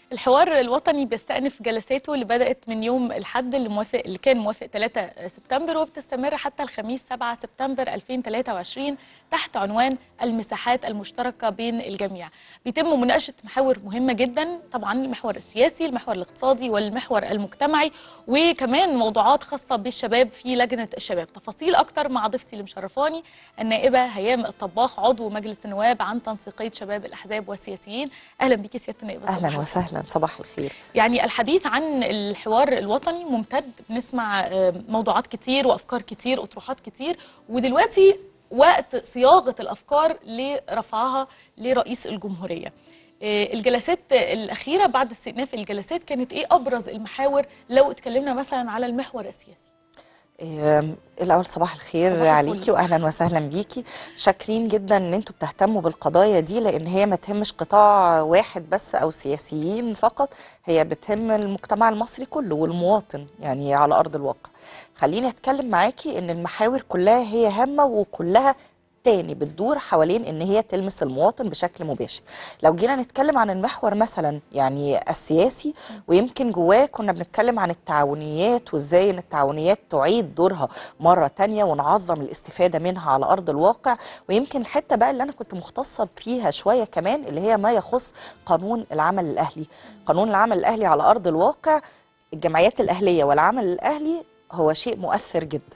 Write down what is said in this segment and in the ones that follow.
الحوار الوطني بيستأنف جلساته اللي بدأت من يوم الحد اللي موافق اللي كان موافق 3 سبتمبر وبتستمر حتى الخميس 7 سبتمبر 2023 تحت عنوان المساحات المشتركة بين الجميع. بيتم مناقشة محاور مهمة جدا طبعا المحور السياسي، المحور الاقتصادي والمحور المجتمعي وكمان موضوعات خاصة بالشباب في لجنة الشباب. تفاصيل أكتر مع ضيفتي اللي مشرفاني النائبة هيام الطباخ عضو مجلس النواب عن تنسيقية شباب الأحزاب والسياسيين. أهلا بيكي سيادة النائبة. صباح اهلا الخير. وسهلا صباح الخير يعني الحديث عن الحوار الوطني ممتد بنسمع آه، موضوعات كتير وافكار كتير اطروحات كتير ودلوقتي وقت صياغه الافكار لرفعها لرئيس الجمهوريه آه، الجلسات الاخيره بعد استئناف الجلسات كانت ايه ابرز المحاور لو اتكلمنا مثلا على المحور السياسي إيه، الاول صباح الخير صباح الفل. عليكي واهلا وسهلا بيكي شاكرين جدا ان انتوا بتهتموا بالقضايا دي لان هي ما تهمش قطاع واحد بس او سياسيين فقط هي بتهم المجتمع المصري كله والمواطن يعني على ارض الواقع خليني اتكلم معاكي ان المحاور كلها هي هامه وكلها تاني بتدور حوالين ان هي تلمس المواطن بشكل مباشر لو جينا نتكلم عن المحور مثلا يعني السياسي ويمكن جواه كنا بنتكلم عن التعاونيات وازاي ان التعاونيات تعيد دورها مرة تانية ونعظم الاستفادة منها على ارض الواقع ويمكن الحتة بقى اللي انا كنت مختصة فيها شوية كمان اللي هي ما يخص قانون العمل الاهلي قانون العمل الاهلي على ارض الواقع الجمعيات الاهلية والعمل الاهلي هو شيء مؤثر جدا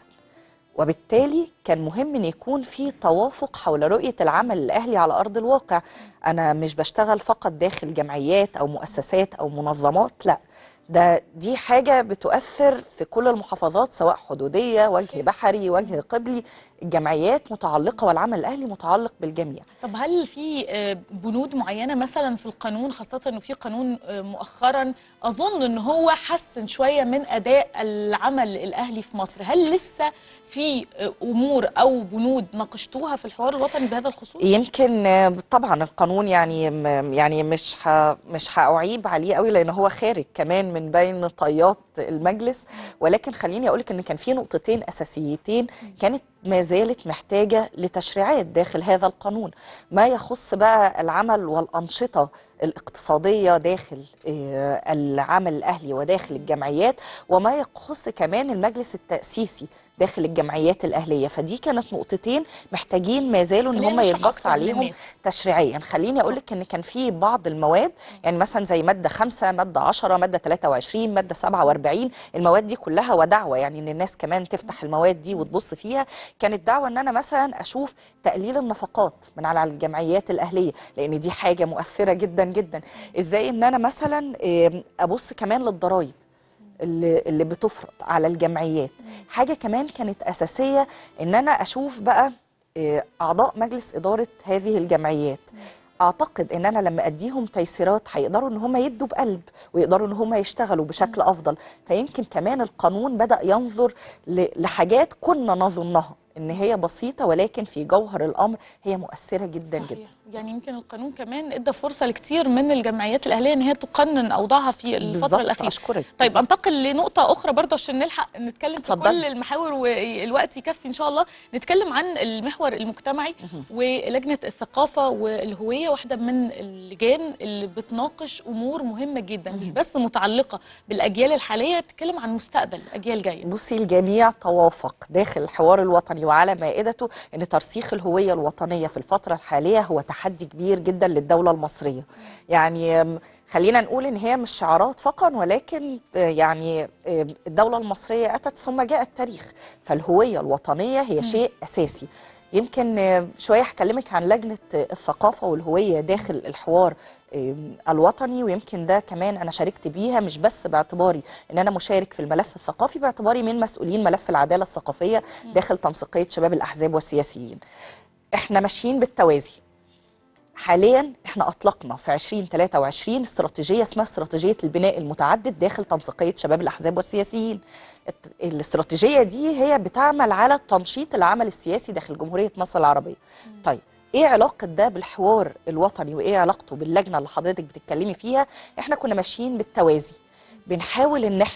وبالتالي كان مهم ان يكون في توافق حول رؤيه العمل الاهلي على ارض الواقع انا مش بشتغل فقط داخل جمعيات او مؤسسات او منظمات لا ده دي حاجه بتؤثر في كل المحافظات سواء حدوديه وجه بحري وجه قبلي الجمعيات متعلقه والعمل الاهلي متعلق بالجميع طب هل في آه، بنود معينه مثلا في القانون خاصه انه في قانون آه، مؤخرا اظن ان هو حسن شويه من اداء العمل الاهلي في مصر هل لسه في آه، امور او بنود ناقشتوها في الحوار الوطني بهذا الخصوص يمكن آه، طبعا القانون يعني م- يعني مش ه مش هأعيب عليه قوي لان هو خارج كمان من بين طيات المجلس ولكن خليني اقولك ان كان في نقطتين اساسيتين كانت ما زالت محتاجه لتشريعات داخل هذا القانون ما يخص بقى العمل والانشطه الاقتصاديه داخل آه، العمل الاهلي وداخل الجمعيات وما يخص كمان المجلس التاسيسي داخل الجمعيات الاهليه فدي كانت نقطتين محتاجين ما زالوا ان خلينا هم نشرح يتبص أكتر عليهم للناس. تشريعيا خليني اقول لك ان كان في بعض المواد يعني مثلا زي ماده 5 ماده 10 ماده 23 ماده 47 المواد دي كلها ودعوه يعني ان الناس كمان تفتح المواد دي وتبص فيها كانت دعوه ان انا مثلا اشوف تقليل النفقات من على الجمعيات الاهليه لان دي حاجه مؤثره جدا جدا ازاي ان انا مثلا آم، ابص كمان للضرائب اللي اللي بتفرض على الجمعيات حاجه كمان كانت اساسيه ان انا اشوف بقى آه، اعضاء مجلس اداره هذه الجمعيات اعتقد ان انا لما اديهم تيسيرات هيقدروا ان هم يدوا بقلب ويقدروا ان هم يشتغلوا بشكل افضل فيمكن كمان القانون بدا ينظر ل- لحاجات كنا نظنها ان هي بسيطه ولكن في جوهر الامر هي مؤثره جدا صحيح. جدا يعني يمكن القانون كمان ادى فرصه لكتير من الجمعيات الاهليه ان هي تقنن اوضاعها في الفتره بالظبط، الاخيره أشكرك. طيب بالظبط. انتقل لنقطه اخرى برضه عشان نلحق نتكلم في اتفضلي. كل المحاور والوقت يكفي ان شاء الله نتكلم عن المحور المجتمعي ولجنه الثقافه والهويه واحده من اللجان اللي بتناقش امور مهمه جدا مش بس متعلقه بالاجيال الحاليه بتتكلم عن مستقبل اجيال جايه بصي الجميع توافق داخل الحوار الوطني وعلى مائدته ان ترسيخ الهويه الوطنيه في الفتره الحاليه هو تحدي كبير جدا للدوله المصريه يعني أم، خلينا نقول ان هي مش شعارات فقط ولكن آه، يعني آه، الدوله المصريه اتت ثم جاء التاريخ فالهويه الوطنيه هي شيء اساسي يمكن آه، شويه هكلمك عن لجنه آه، الثقافه والهويه داخل الحوار آم، الوطني ويمكن ده كمان انا شاركت بيها مش بس باعتباري ان انا مشارك في الملف الثقافي باعتباري من مسؤولين ملف العداله الثقافيه داخل تنسيقيه شباب الاحزاب والسياسيين احنا ماشيين بالتوازي حاليا احنا اطلقنا في 2023 استراتيجيه اسمها استراتيجيه البناء المتعدد داخل تنسيقيه شباب الاحزاب والسياسيين الت- الاستراتيجيه دي هي بتعمل على تنشيط العمل السياسي داخل جمهوريه مصر العربيه طيب ايه علاقه ده بالحوار الوطني وايه علاقته باللجنه اللي حضرتك بتتكلمي فيها احنا كنا ماشيين بالتوازي بنحاول ان احنا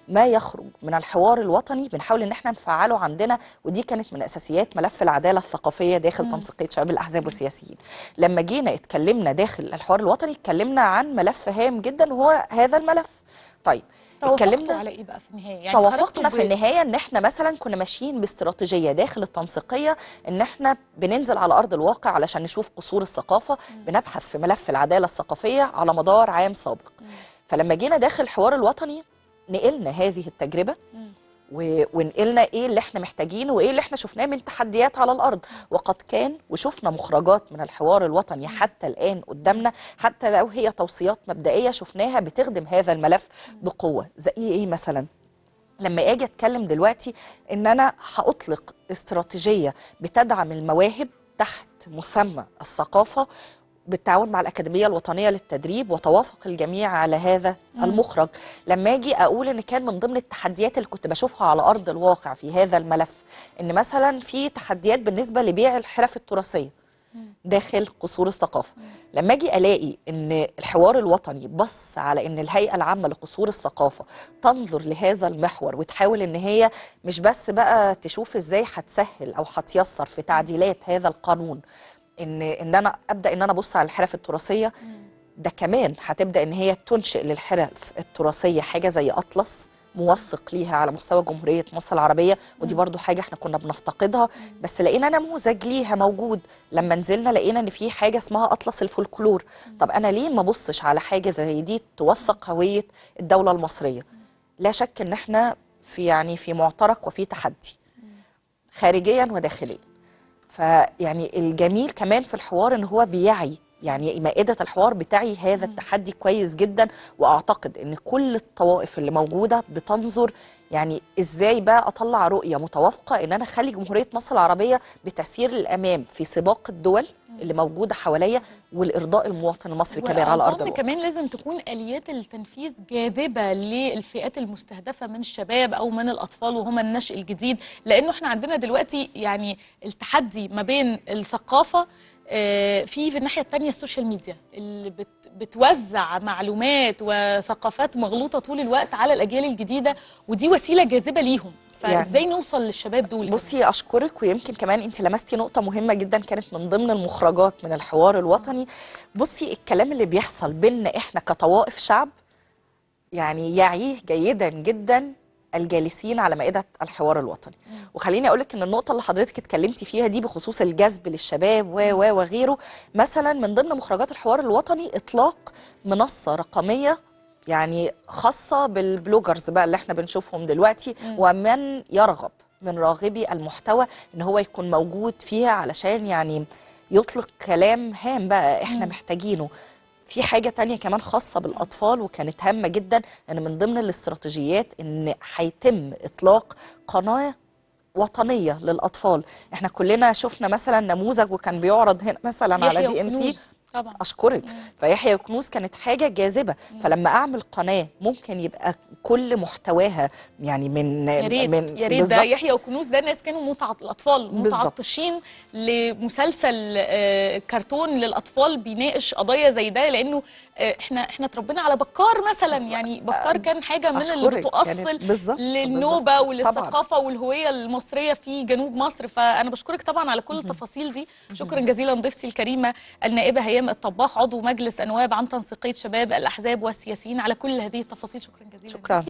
ما يخرج من الحوار الوطني بنحاول ان احنا نفعله عندنا ودي كانت من اساسيات ملف العداله الثقافيه داخل تنسيقيه شباب الاحزاب والسياسيين لما جينا اتكلمنا داخل الحوار الوطني اتكلمنا عن ملف هام جدا وهو هذا الملف طيب توافقتوا على ايه بقى في النهايه يعني توافقنا خرجتوا في ب- النهايه ان احنا مثلا كنا ماشيين باستراتيجيه داخل التنسيقيه ان احنا بننزل على ارض الواقع علشان نشوف قصور الثقافه بنبحث في ملف العداله الثقافيه على مدار عام سابق فلما جينا داخل الحوار الوطني نقلنا هذه التجربه و- ونقلنا ايه اللي احنا محتاجينه وايه اللي احنا شفناه من تحديات على الارض وقد كان وشفنا مخرجات من الحوار الوطني حتى الان قدامنا حتى لو هي توصيات مبدئيه شفناها بتخدم هذا الملف بقوه زي ايه مثلا لما اجي اتكلم دلوقتي ان انا هاطلق استراتيجيه بتدعم المواهب تحت مسمى الثقافه بالتعاون مع الأكاديمية الوطنية للتدريب وتوافق الجميع على هذا المخرج لما أجي أقول إن كان من ضمن التحديات اللي كنت بشوفها على أرض الواقع في هذا الملف إن مثلا في تحديات بالنسبة لبيع الحرف التراثية داخل قصور الثقافة لما أجي ألاقي إن الحوار الوطني بص على إن الهيئة العامة لقصور الثقافة تنظر لهذا المحور وتحاول إن هي مش بس بقى تشوف إزاي هتسهل أو هتيسر في تعديلات هذا القانون ان ان انا ابدا ان انا ابص على الحرف التراثيه ده كمان هتبدا ان هي تنشئ للحرف التراثيه حاجه زي اطلس موثق ليها على مستوى جمهوريه مصر العربيه ودي برضو حاجه احنا كنا بنفتقدها بس لقينا نموذج ليها موجود لما نزلنا لقينا ان في حاجه اسمها اطلس الفولكلور طب انا ليه ما ابصش على حاجه زي دي توثق هويه الدوله المصريه لا شك ان احنا في يعني في معترك وفي تحدي خارجيا وداخليا فيعني الجميل كمان في الحوار ان هو بيعي يعني مائدة الحوار بتاعي هذا التحدي كويس جدا واعتقد ان كل الطوائف اللي موجودة بتنظر يعني ازاي بقى اطلع رؤية متوافقة ان انا اخلي جمهورية مصر العربية بتسير للامام في سباق الدول اللي موجودة حواليا والارضاء المواطن المصري كمان على ارض وأظن الواقع كمان لازم تكون اليات التنفيذ جاذبه للفئات المستهدفه من الشباب او من الاطفال وهم النشء الجديد لانه احنا عندنا دلوقتي يعني التحدي ما بين الثقافه آه، في في الناحيه الثانيه السوشيال ميديا اللي بت بتوزع معلومات وثقافات مغلوطه طول الوقت على الاجيال الجديده ودي وسيله جاذبه ليهم فازاي نوصل للشباب دول كمان؟ بصي اشكرك ويمكن كمان انت لمستي نقطه مهمه جدا كانت من ضمن المخرجات من الحوار الوطني بصي الكلام اللي بيحصل بيننا احنا كطوائف شعب يعني يعيه جيدا جدا الجالسين على مائده الحوار الوطني وخليني اقول لك ان النقطه اللي حضرتك اتكلمتي فيها دي بخصوص الجذب للشباب و و وغيره مثلا من ضمن مخرجات الحوار الوطني اطلاق منصه رقميه يعني خاصه بالبلوجرز بقى اللي احنا بنشوفهم دلوقتي ومن يرغب من راغبي المحتوى ان هو يكون موجود فيها علشان يعني يطلق كلام هام بقى احنا محتاجينه في حاجة تانية كمان خاصة بالأطفال وكانت هامة جدا أن من ضمن الاستراتيجيات أن هيتم إطلاق قناة وطنية للأطفال احنا كلنا شفنا مثلا نموذج وكان بيعرض هنا مثلا على يحيى دي ام سي وكنوز طبعا اشكرك فيحيى وكنوز كانت حاجه جاذبه فلما اعمل قناه ممكن يبقى كل محتواها يعني من يا ريت من يا ريت ده بالظبط. يحيى وكنوز ده ناس كانوا متعط الاطفال بالظبط. متعطشين لمسلسل آه، كرتون للاطفال بيناقش قضايا زي ده لانه آه، احنا احنا اتربينا على بكار مثلا يعني بكار كان حاجه من اللي أشكرك. بتؤصل كانت بالظبط، للنوبه بالظبط. وللثقافه والهويه المصريه في جنوب مصر فانا بشكرك طبعا على كل التفاصيل دي شكرا جزيلا ضيفتي الكريمه النائبه هيام الطباخ عضو مجلس النواب عن تنسيقيه شباب الاحزاب والسياسيين على كل هذه التفاصيل شكرا جزيلا شكرا